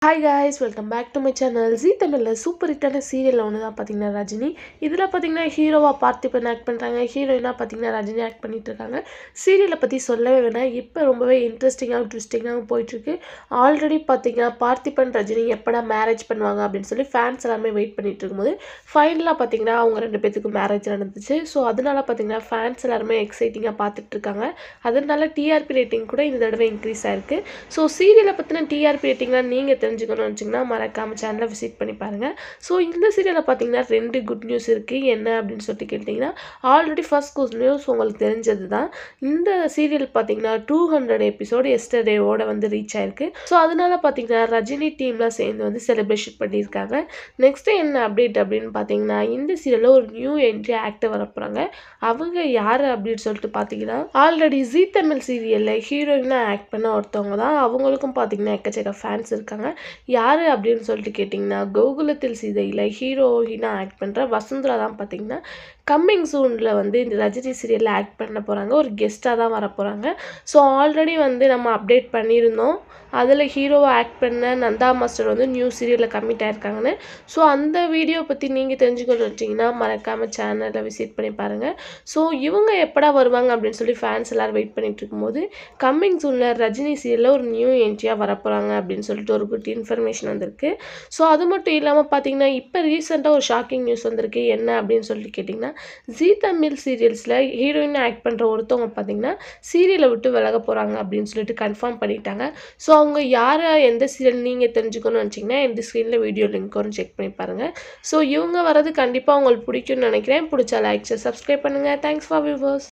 hi guys welcome back to my channel Zee தமிழில் super ஹிட்டான சீரியலில் ஒன்று தான் பார்த்தீங்கன்னா ரஜினி இதில் பார்த்தீங்கன்னா ஹீரோவாக பார்த்திபன் ஆக்ட் பண்ணுறாங்க ஹீரோயினாக பார்த்தீங்கன்னா ரஜினி ஆக்ட் பண்ணிட்டு இருக்காங்க சீரியலை பற்றி சொல்லவே வேணாம் இப்போ ரொம்பவே இன்ட்ரெஸ்டிங்காகவும் ட்விஸ்டிங்காகவும் போயிட்டுருக்கு ஆல்ரெடி பார்த்தீங்கன்னா பார்த்திபன் ரஜினி எப்படா மேரேஜ் பண்ணுவாங்க அப்படின்னு சொல்லி ஃபேன்ஸ் எல்லாமே வெயிட் பண்ணிட்டு இருக்கும்போது ஃபைனலாக பார்த்தீங்கன்னா அவங்க ரெண்டு பேத்துக்கும் மேரேஜ் நடந்துச்சு ஸோ அதனால பார்த்தீங்கன்னா ஃபேன்ஸ் எல்லாருமே எக்ஸைட்டிங்காக பார்த்துட்டு இருக்காங்க அதனால டிஆர்பி ரேட்டிங் கூட இந்த தடவை இன்க்ரீஸ் ஆயிருக்கு ஸோ சீரியலை பற்றின டிஆர்பி ரேட்டிங்லாம் நீங்கள் தெரிஞ்சுக்கணும்னு வச்சிங்கன்னா மறக்காமல் சேனலை விசிட் பண்ணி பாருங்கள் ஸோ இந்த சீரியலில் பார்த்தீங்கன்னா ரெண்டு குட் நியூஸ் இருக்குது என்ன அப்படின்னு சொல்லிட்டு கேட்டிங்கன்னா ஆல்ரெடி ஃபர்ஸ்ட் குட் நியூஸ் உங்களுக்கு தெரிஞ்சது தான் இந்த சீரியல் பார்த்தீங்கன்னா டூ ஹண்ட்ரட் எபிசோடு எஸ்டர்டேவோட வந்து ரீச் ஆயிருக்கு ஸோ அதனால பார்த்தீங்கன்னா ரஜினி டீம்லாம் சேர்ந்து வந்து செலிப்ரேஷன் பண்ணியிருக்காங்க நெக்ஸ்ட்டு என்ன அப்டேட் அப்படின்னு பார்த்தீங்கன்னா இந்த சீரியலில் ஒரு நியூ என்ட்ரி ஆக்டர் வர போகிறாங்க அவங்க யார் அப்படின்னு சொல்லிட்டு பார்த்தீங்கன்னா ஆல்ரெடி ஜீ தமிழ் சீரியலில் ஹீரோயினாக ஆக்ட் பண்ண ஒருத்தவங்க தான் அவங்களுக்கும் பார்த்தீங்கன்னா எக்கச்சக்க ஃபேன்ஸ் இருக்காங்க யார் அப்படின்னு சொல்லிட்டு கேட்டிங்கன்னா கோகுலத்தில் சீதையில் ஹீரோயினாக ஆக்ட் பண்ணுற வசுந்தரா தான் பார்த்தீங்கன்னா கம்மிங் சூனில் வந்து இந்த ரஜினி சீரியலில் ஆக்ட் பண்ண போகிறாங்க ஒரு கெஸ்ட்டாக தான் வர போகிறாங்க ஸோ ஆல்ரெடி வந்து நம்ம அப்டேட் பண்ணியிருந்தோம் அதில் ஹீரோவை ஆக்ட் பண்ண நந்தா மாஸ்டர் வந்து நியூ சீரியலில் கம்மிட் ஆயிருக்காங்கன்னு ஸோ அந்த வீடியோ பற்றி நீங்கள் தெரிஞ்சுக்கணும் வச்சிங்கன்னா மறக்காமல் சேனலை விசிட் பண்ணி பாருங்கள் ஸோ இவங்க எப்படா வருவாங்க அப்படின்னு சொல்லி ஃபேன்ஸ் எல்லோரும் வெயிட் பண்ணிட்டு இருக்கும்போது கம்மிங் சூனில் ரஜினி சீரியலில் ஒரு நியூ என்ட்ரியாக வரப்போகிறாங்க அப்படின்னு சொல்லிட்டு ஒரு குட் இன்ஃபர்மேஷன் வந்திருக்கு ஸோ அது மட்டும் இல்லாமல் பார்த்தீங்கன்னா இப்போ ரீசெண்டாக ஒரு ஷாக்கிங் நியூஸ் வந்திருக்கு என்ன அப்படின்னு சொல்லிட்டு கேட்டிங்கன்னா ஜீ தமிழ் சீரியல்ஸில் ஹீரோயின் ஆக்ட் பண்ணுற ஒருத்தவங்க பார்த்தீங்கன்னா சீரியலை விட்டு விலக போகிறாங்க அப்படின்னு சொல்லிட்டு கன்ஃபார்ம் பண்ணிட்டாங்க ஸோ அவங்க யாரை எந்த சீரியல் நீங்கள் தெரிஞ்சுக்கணும்னு நினச்சிங்கன்னா இந்த ஸ்க்ரீனில் வீடியோ லிங்க் வரும் செக் பண்ணி பாருங்கள் ஸோ இவங்க வரது கண்டிப்பாக உங்களுக்கு பிடிக்கும்னு நினைக்கிறேன் பிடிச்சா லைக் சப்ஸ்கிரைப் பண்ணுங்கள் தேங்க்ஸ் ஃபார் வியூவர்ஸ்